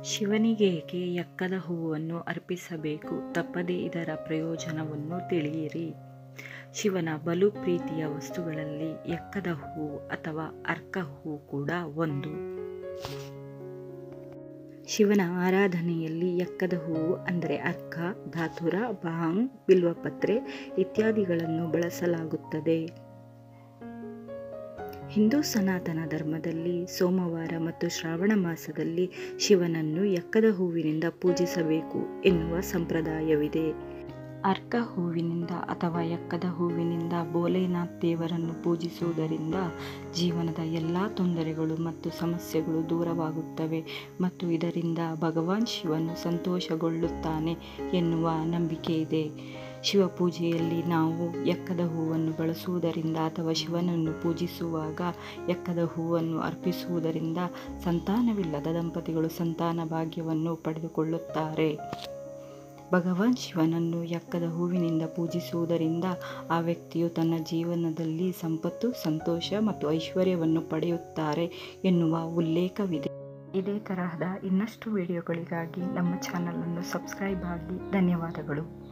ಶಿವನಿಗೆ ಏಕೆ ಎಕ್ಕದ ಹೂವನ್ನು ಅರ್ಪಿಸಬೇಕು ತಪ್ಪದೇ ಇದರ ಪ್ರಯೋಜನವನ್ನು ತಿಳಿಯಿರಿ ಶಿವನ ಬಲು ಪ್ರೀತಿಯ ವಸ್ತುಗಳಲ್ಲಿ ಎಕ್ಕದ ಹೂವು ಅಥವಾ ಅರ್ಕ ಹೂವು ಕೂಡ ಒಂದು ಶಿವನ ಆರಾಧನೆಯಲ್ಲಿ ಎಕ್ಕದ ಹೂವು ಅಂದರೆ ಅರ್ಕ ಧಾತುರ ಬಾಂಗ್ ಬಿಲ್ವಪತ್ರೆ ಇತ್ಯಾದಿಗಳನ್ನು ಬಳಸಲಾಗುತ್ತದೆ ಹಿಂದೂ ಸನಾತನ ಧರ್ಮದಲ್ಲಿ ಸೋಮವಾರ ಮತ್ತು ಶ್ರಾವಣ ಮಾಸದಲ್ಲಿ ಶಿವನನ್ನು ಎಕ್ಕದ ಹೂವಿನಿಂದ ಪೂಜಿಸಬೇಕು ಎನ್ನುವ ಸಂಪ್ರದಾಯವಿದೆ ಅರ್ಕ ಹೂವಿನಿಂದ ಅಥವಾ ಎಕ್ಕದ ಹೂವಿನಿಂದ ಭೋಲೆನಾಥ್ ದೇವರನ್ನು ಪೂಜಿಸುವುದರಿಂದ ಜೀವನದ ಎಲ್ಲ ತೊಂದರೆಗಳು ಮತ್ತು ಸಮಸ್ಯೆಗಳು ದೂರವಾಗುತ್ತವೆ ಮತ್ತು ಇದರಿಂದ ಭಗವಾನ್ ಶಿವನು ಸಂತೋಷಗೊಳ್ಳುತ್ತಾನೆ ಎನ್ನುವ ನಂಬಿಕೆ ಇದೆ ಶಿವಪೂಜೆಯಲ್ಲಿ ನಾವು ಎಕ್ಕದ ಹೂವನ್ನು ಬಳಸುವುದರಿಂದ ಅಥವಾ ಶಿವನನ್ನು ಪೂಜಿಸುವಾಗ ಎಕ್ಕದ ಹೂವನ್ನು ಅರ್ಪಿಸುವುದರಿಂದ ಸಂತಾನವಿಲ್ಲದ ದಂಪತಿಗಳು ಸಂತಾನ ಭಾಗ್ಯವನ್ನು ಪಡೆದುಕೊಳ್ಳುತ್ತಾರೆ ಭಗವಾನ್ ಶಿವನನ್ನು ಎಕ್ಕದ ಹೂವಿನಿಂದ ಪೂಜಿಸುವುದರಿಂದ ಆ ವ್ಯಕ್ತಿಯು ತನ್ನ ಜೀವನದಲ್ಲಿ ಸಂಪತ್ತು ಸಂತೋಷ ಮತ್ತು ಐಶ್ವರ್ಯವನ್ನು ಪಡೆಯುತ್ತಾರೆ ಎನ್ನುವ ಉಲ್ಲೇಖವಿದೆ ಇದೇ ತರಹದ ಇನ್ನಷ್ಟು ವಿಡಿಯೋಗಳಿಗಾಗಿ ನಮ್ಮ ಚಾನಲನ್ನು ಸಬ್ಸ್ಕ್ರೈಬ್ ಆಗಿ ಧನ್ಯವಾದಗಳು